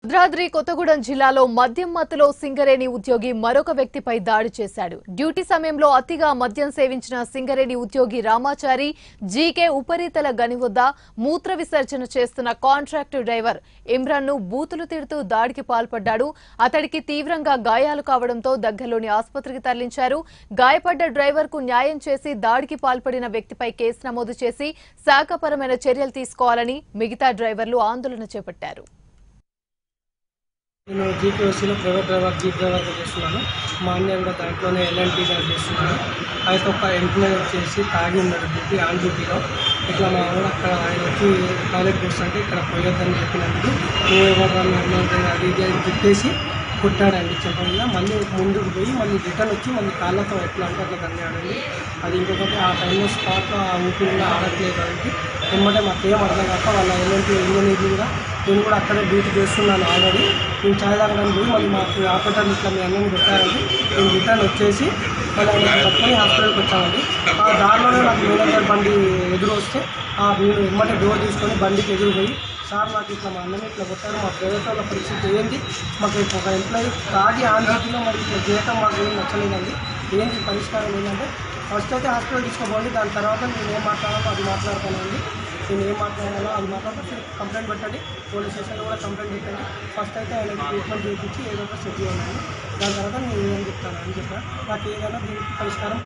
భద్రాద్రి కొత్తగూడెం జిల్లాలో మద్యం మత్తులో సింగరేణి ఉద్యోగి మరొక వ్యక్తిపై దాడి చేశాడు డ్యూటీ సమయంలో అతిగా మద్యం సేవించిన సింగరేణి ఉద్యోగి రామాచారి జీకే ఉపరితల గని వద్ద మూత్ర విసర్జన చేస్తున్న కాంట్రాక్టు డ్రైవర్ ఇమ్రాన్ ను బూతులు తిడుతూ దాడికి పాల్పడ్డాడు అతడికి తీవ్రంగా గాయాలు కావడంతో దగ్గరలోని ఆసుపత్రికి తరలించారు గాయపడ్డ డ్రైవర్ కు న్యాయం చేసి దాడికి పాల్పడిన వ్యక్తిపై కేసు నమోదు చేసి శాఖపరమైన చర్యలు తీసుకోవాలని మిగతా డ్రైవర్లు ఆందోళన చేపట్టారు నేను జీపీఓసీలో ప్రైవేట్ డ్రైవర్ జీప్ డ్రైవర్గా చేస్తున్నాను మా అన్నయ్య కూడా దాంట్లోనే ఎల్ఎన్టీగా చేస్తున్నాను అయితే ఒక ఎంప్లాయ్ వచ్చేసి తాగి ఉన్నాడు డ్యూటీ ఆన్ డ్యూటీలో ఇట్లా మా వాడు అక్కడ ఆయన వచ్చి టాయిలెట్ పోస్తుంటే ఇక్కడ పోయొద్దని చెప్పినందుకు నువ్వు ఎవరు అన్నట్టు అది ఇది అని తిట్టేసి కొట్టాడండి చెప్పకుండా మళ్ళీ ముందుకు పోయి మళ్ళీ రిటర్న్ వచ్చి మళ్ళీ కాళ్ళతో ఎట్లా అంటే అట్లా తన్నాడండి అది ఇంకొకటి ఆ టైంలో స్పాట్లో ఆ ఊపిరి కూడా ఆడట్లేదు కాబట్టి వెంబడే మాకేం అర్థం కాక వాళ్ళ ఎలాంటి ఇంజనీర్లు కూడా నేను కూడా అక్కడే డ్యూటీ చేస్తున్నాను ఆల్రెడీ నేను చాయ్ తాగడానికి పోయి మళ్ళీ మాకు ఆపరేటర్ ఇట్లా మీ అన్నని కొట్టారండి నేను రిటర్న్ వచ్చేసి మళ్ళీ ఆయన పట్టుకొని హాస్పిటల్కి వచ్చామండి ఆ దారిలోనే నాకు మేనేజర్ బండి ఎదురు వస్తే ఆ నేను వెంబడే డోర్ తీసుకొని బండికి ఎదురు పోయి సార్ నాకు ఇట్లా మా అన్నని ఇట్లా కొట్టారు మా ప్రైవేట్ వాళ్ళ పరిస్థితి ఏంటి మాకు ఇప్పుడు ఒక ఎంప్లాయీ తాగి ఆన్ డ్యూటీలో మరి ఇట్లా చేయటం మాకు ఏం నచ్చలేదండి ఏంటి పరిష్కారం ఏంటంటే ఫస్ట్ అయితే హాస్పిటల్ తీసుకోపోండి దాని తర్వాత నేను ఏం మాట్లాడాలో అది మాట్లాడతానండి నేను ఏం మాట్లాడాలో అది మాట్లాడితే కంప్లైంట్ పెట్టండి పోలీస్ స్టేషన్లో కూడా కంప్లైంట్ పెట్టండి ఫస్ట్ అయితే ఆయనకి ట్రీట్మెంట్ చేయించి ఏదో ఒక సెట్ చేయండి దాని తర్వాత నేను ఏమని చెప్తాను అని చెప్పాను నాకు ఏదైనా దీనికి పరిష్కారం